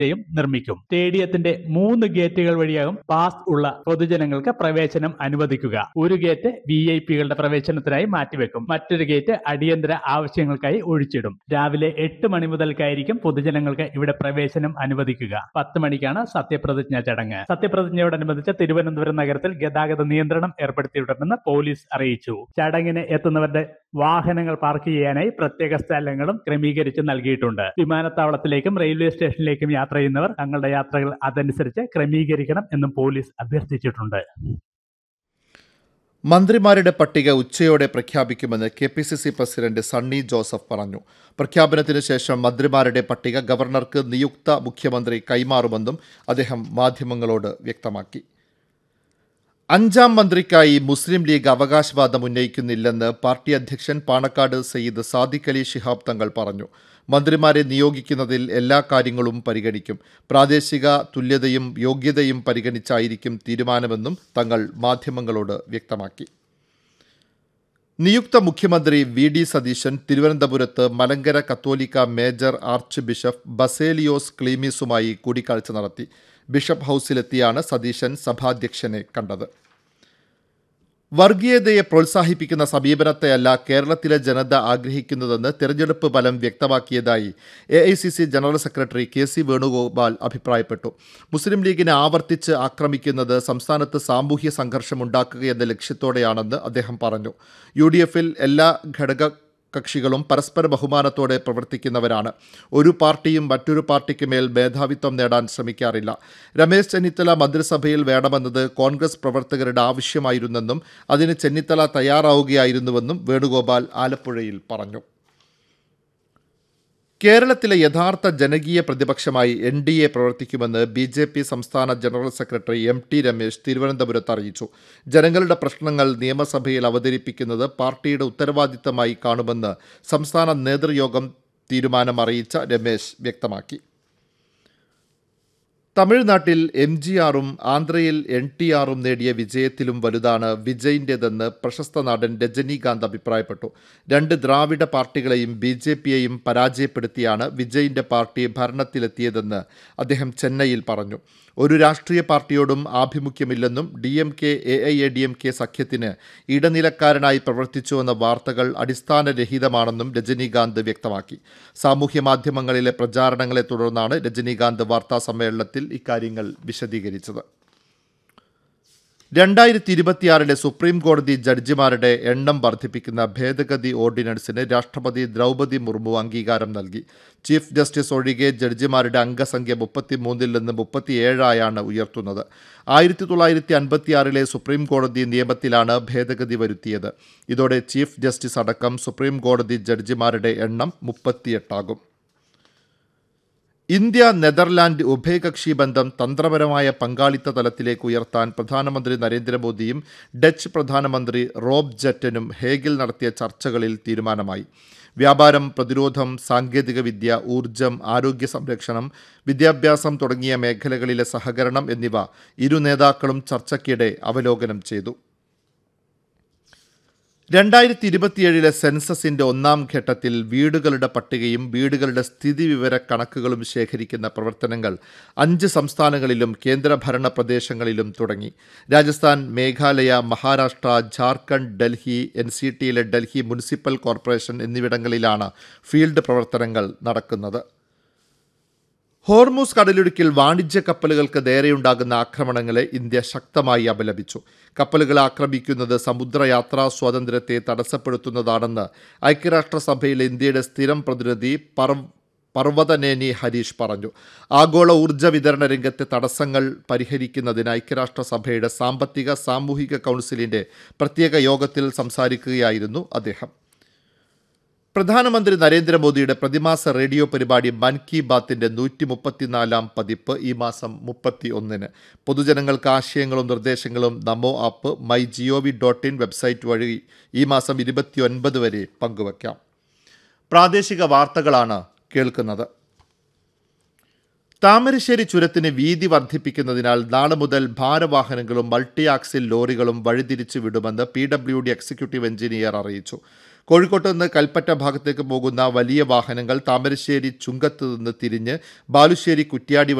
യും നിർമ്മിക്കും സ്റ്റേഡിയത്തിന്റെ മൂന്ന് ഗേറ്റുകൾ വഴിയാകും പാസ് ഉള്ള പൊതുജനങ്ങൾക്ക് പ്രവേശനം അനുവദിക്കുക ഒരു ഗേറ്റ് വി ഐ പികളുടെ പ്രവേശനത്തിനായി മാറ്റിവെക്കും മറ്റൊരു ഗേറ്റ് അടിയന്തര ആവശ്യങ്ങൾക്കായി ഒഴിച്ചിടും രാവിലെ എട്ട് മണി മുതൽക്കായിരിക്കും പൊതുജനങ്ങൾക്ക് ഇവിടെ പ്രവേശനം അനുവദിക്കുക പത്ത് മണിക്കാണ് സത്യപ്രതിജ്ഞ ചടങ്ങ് സത്യപ്രതിജ്ഞയോടനുബന്ധിച്ച് തിരുവനന്തപുരം നഗരത്തിൽ ഗതാഗത നിയന്ത്രണം ഏർപ്പെടുത്തിയിട്ടുണ്ടെന്ന് പോലീസ് അറിയിച്ചു ചടങ്ങിന് എത്തുന്നവരുടെ വാഹനങ്ങൾ പാർക്ക് ചെയ്യാനായി പ്രത്യേക സ്ഥലങ്ങളും ക്രമീകരിച്ച് നൽകിയിട്ടുണ്ട് വിമാനത്താവളത്തിലേക്കും റെയിൽവേ സ്റ്റേഷനിലേക്കും യാത്ര ചെയ്യുന്നവർ തങ്ങളുടെ യാത്രകൾ അതനുസരിച്ച് ക്രമീകരിക്കണം എന്നും പോലീസ് അഭ്യർത്ഥിച്ചിട്ടുണ്ട് മന്ത്രിമാരുടെ പട്ടിക ഉച്ചയോടെ പ്രഖ്യാപിക്കുമെന്ന് K P C C president Sunny Joseph പറഞ്ഞു പ്രഖ്യാപനത്തിന് ശേഷം മന്ത്രിമാരുടെ പട്ടിക ഗവർണർക്ക് നിയുക്ത മുഖ്യമന്ത്രി കൈമാറുമെന്നും അദ്ദേഹം മാധ്യമങ്ങളോട് വ്യക്തമാക്കി അഞ്ചാം മന്ത്രിക്കായി മുസ്ലിം ലീഗ് അവകാശവാദം ഉന്നയിക്കുന്നില്ലെന്ന് പാർട്ടി അധ്യക്ഷൻ പാണക്കാട് സയ്യിദ് സാദിഖ് അലി ശിഹാബ് തങ്ങൾ പറഞ്ഞു മന്ത്രിമാരെ നിയോഗിക്കുന്നതിൽ എല്ലാ കാര്യങ്ങളും പരിഗണിക്കും പ്രാദേശിക തുല്യതയും യോഗ്യതയും പരിഗണിച്ചായിരിക്കും തീരുമാനമെന്നും തങ്ങൾ മാധ്യമങ്ങളോട് വ്യക്തമാക്കി നിയുക്ത മുഖ്യമന്ത്രി വി ഡി സതീശൻ തിരുവനന്തപുരത്ത് മലങ്കര കത്തോലിക്ക മേജർ ആർച്ച് ബിഷപ്പ് ബസേലിയോസ് ക്ലീമീസുമായി കൂടിക്കാഴ്ച നടത്തി ബിഷപ്പ് ഹൌസിലെത്തിയാണ് സതീശൻ സഭാധ്യക്ഷനെ കണ്ടത് വർഗീയതയെ പ്രോത്സാഹിപ്പിക്കുന്ന സമീപനത്തെയല്ല കേരളത്തിലെ ജനത ആഗ്രഹിക്കുന്നതെന്ന് തെരഞ്ഞെടുപ്പ് ഫലം വ്യക്തമാക്കിയതായി A I C C general secretary K C Venugopal അഭിപ്രായപ്പെട്ടു മുസ്ലിം ലീഗിനെ ആവർത്തിച്ച് ആക്രമിക്കുന്നത് സംസ്ഥാനത്ത് സാമൂഹ്യ സംഘർഷമുണ്ടാക്കുകയെന്ന ലക്ഷ്യത്തോടെയാണെന്ന് അദ്ദേഹം പറഞ്ഞു യു ഡി എഫിൽ എല്ലാ ഘടക കക്ഷികളും പരസ്പര ബഹുമാനത്തോടെ പ്രവർത്തിക്കുന്നവരാണ് ഒരു പാർട്ടിയും മറ്റൊരു പാർട്ടിക്ക് മേൽ മേധാവിത്വം നേടാൻ ശ്രമിക്കാറില്ല രമേശ് ചെന്നിത്തല മന്ത്രിസഭയിൽ വേണമെന്നത് കോൺഗ്രസ് പ്രവർത്തകരുടെ ആവശ്യമായിരുന്നെന്നും അതിന് ചെന്നിത്തല തയ്യാറാവുകയായിരുന്നുവെന്നും വേണുഗോപാൽ ആലപ്പുഴയിൽ പറഞ്ഞു കേരളത്തിലെ യഥാർത്ഥ ജനകീയ പ്രതിപക്ഷമായി എൻ ഡി എ പ്രവർത്തിക്കുമെന്ന് ബി ജെ പി സംസ്ഥാന general secretary M T Ramesh തിരുവനന്തപുരത്ത് അറിയിച്ചു ജനങ്ങളുടെ പ്രശ്നങ്ങൾ നിയമസഭയിൽ അവതരിപ്പിക്കുന്നത് പാർട്ടിയുടെ ഉത്തരവാദിത്തമായി കാണുമെന്ന് സംസ്ഥാന നേതൃയോഗം തീരുമാനം അറിയിച്ച രമേശ് വ്യക്തമാക്കി തമിഴ്നാട്ടിൽ എം ജി ആറും ആന്ധ്രയിൽ എൻ ടി ആറും നേടിയ വിജയത്തിലും വലുതാണ് വിജയിൻ്റെതെന്ന് പ്രശസ്ത നടൻ രജനീകാന്ത് അഭിപ്രായപ്പെട്ടു രണ്ട് ദ്രാവിഡ പാർട്ടികളെയും ബി ജെ പിയെയും പരാജയപ്പെടുത്തിയാണ് വിജയിൻ്റെ പാർട്ടി ഭരണത്തിലെത്തിയതെന്ന് അദ്ദേഹം ചെന്നൈയിൽ പറഞ്ഞു ഒരു രാഷ്ട്രീയ പാർട്ടിയോടും ആഭിമുഖ്യമില്ലെന്നും D M K A I A D M K സഖ്യത്തിന് ഇടനിലക്കാരനായി പ്രവർത്തിച്ചുവെന്ന വാർത്തകൾ അടിസ്ഥാനരഹിതമാണെന്നും രജനീകാന്ത് വ്യക്തമാക്കി സാമൂഹ്യ മാധ്യമങ്ങളിലെ പ്രചാരണങ്ങളെ തുടർന്നാണ് രജനീകാന്ത് വാർത്താ സമ്മേളനത്തിൽ ഇക്കാര്യങ്ങൾ വിശദീകരിച്ചത് രണ്ടായിരത്തി ഇരുപത്തിയാറിലെ സുപ്രീം കോടതി ജഡ്ജിമാരുടെ എണ്ണം വർദ്ധിപ്പിക്കുന്ന ഭേദഗതി ഓർഡിനൻസിന് രാഷ്ട്രപതി ദ്രൗപദി മുർമു അംഗീകാരം നൽകി ചീഫ് ജസ്റ്റിസ് ഒഴികെ ജഡ്ജിമാരുടെ അംഗസംഖ്യ മുപ്പത്തിമൂന്നിൽ നിന്ന് മുപ്പത്തിയേഴായാണ് ഉയർത്തുന്നത് ആയിരത്തി തൊള്ളായിരത്തി അൻപത്തിയാറിലെ സുപ്രീം കോടതി നിയമത്തിലാണ് ഭേദഗതി വരുത്തിയത് ഇതോടെ ചീഫ് ജസ്റ്റിസ് അടക്കം സുപ്രീം കോടതി ജഡ്ജിമാരുടെ എണ്ണം മുപ്പത്തിയെട്ടാകും ഇന്ത്യ നെതർലാൻഡ് ഉഭയകക്ഷി ബന്ധം തന്ത്രപരമായ പങ്കാളിത്ത തലത്തിലേക്ക് ഉയർത്താൻ പ്രധാനമന്ത്രി നരേന്ദ്രമോദിയും ഡച്ച് പ്രധാനമന്ത്രി റോബ് ജെറ്റനും ഹേഗിൽ നടത്തിയ ചർച്ചകളിൽ തീരുമാനമായി വ്യാപാരം പ്രതിരോധം സാങ്കേതികവിദ്യ ഊർജം ആരോഗ്യ സംരക്ഷണം വിദ്യാഭ്യാസം തുടങ്ങിയ മേഖലകളിലെ സഹകരണം എന്നിവ ഇരു നേതാക്കളും ചർച്ചയ്ക്കിടെ അവലോകനം ചെയ്തു രണ്ടായിരത്തി ഇരുപത്തിയേഴിലെ സെൻസസിന്റെ ഒന്നാം ഘട്ടത്തിൽ വീടുകളുടെ പട്ടികയും വീടുകളുടെ സ്ഥിതിവിവര കണക്കുകളും ശേഖരിക്കുന്ന പ്രവർത്തനങ്ങൾ അഞ്ച് സംസ്ഥാനങ്ങളിലും കേന്ദ്രഭരണ പ്രദേശങ്ങളിലും തുടങ്ങി രാജസ്ഥാൻ മേഘാലയ മഹാരാഷ്ട്ര ജാർഖണ്ഡ് ഡൽഹി എൻ സി ടിയിലെ ഡൽഹി മുനിസിപ്പൽ കോർപ്പറേഷൻ എന്നിവിടങ്ങളിലാണ് ഫീൽഡ് പ്രവർത്തനങ്ങൾ നടക്കുന്നത് ഹോർമൂസ് കടലിടുക്കിൽ വാണിജ്യ കപ്പലുകൾക്ക് നേരെയുണ്ടാകുന്ന ആക്രമണങ്ങളെ ഇന്ത്യ ശക്തമായി അപലപിച്ചു കപ്പലുകളെ ആക്രമിക്കുന്നത് സമുദ്രയാത്രാ സ്വാതന്ത്ര്യത്തെ തടസ്സപ്പെടുത്തുന്നതാണെന്ന് ഐക്യരാഷ്ട്രസഭയിലെ ഇന്ത്യയുടെ സ്ഥിരം പ്രതിനിധി പർവ് പർവ്വതനേനി ഹരീഷ് പറഞ്ഞു ആഗോള ഊർജ്ജ വിതരണ രംഗത്തെ തടസ്സങ്ങൾ പരിഹരിക്കുന്നതിന് ഐക്യരാഷ്ട്രസഭയുടെ സാമ്പത്തിക സാമൂഹിക കൗൺസിലിന്റെ പ്രത്യേക യോഗത്തിൽ സംസാരിക്കുകയായിരുന്നു അദ്ദേഹം പ്രധാനമന്ത്രി നരേന്ദ്രമോദിയുടെ പ്രതിമാസ റേഡിയോ പരിപാടി മൻ കി ബാത്തിന്റെ നൂറ്റി മുപ്പത്തിനാലാം പതിപ്പ് ഈ മാസം മുപ്പത്തി ഒന്നിന് പൊതുജനങ്ങൾക്ക് ആശയങ്ങളും നിർദ്ദേശങ്ങളും Namo app my G O V dot in website വഴി ഈ മാസം ഇരുപത്തിയൊൻപത് വരെ പങ്കുവയ്ക്കാം പ്രാദേശിക വാർത്തകളാണ് കേൾക്കുന്നത് താമരശ്ശേരി ചുരത്തിന് വീതി വർദ്ധിപ്പിക്കുന്നതിനാൽ നാളെ മുതൽ ഭാരവാഹനങ്ങളും മൾട്ടി ആക്സിൽ ലോറികളും വഴിതിരിച്ചു വിടുമെന്ന് P W D executive engineer അറിയിച്ചു കോഴിക്കോട്ട് നിന്ന് കൽപ്പറ്റ ഭാഗത്തേക്ക് പോകുന്ന വലിയ വാഹനങ്ങൾ താമരശ്ശേരി ചുങ്കത്ത് നിന്ന് തിരിഞ്ഞ് ബാലുശ്ശേരി കുറ്റ്യാടി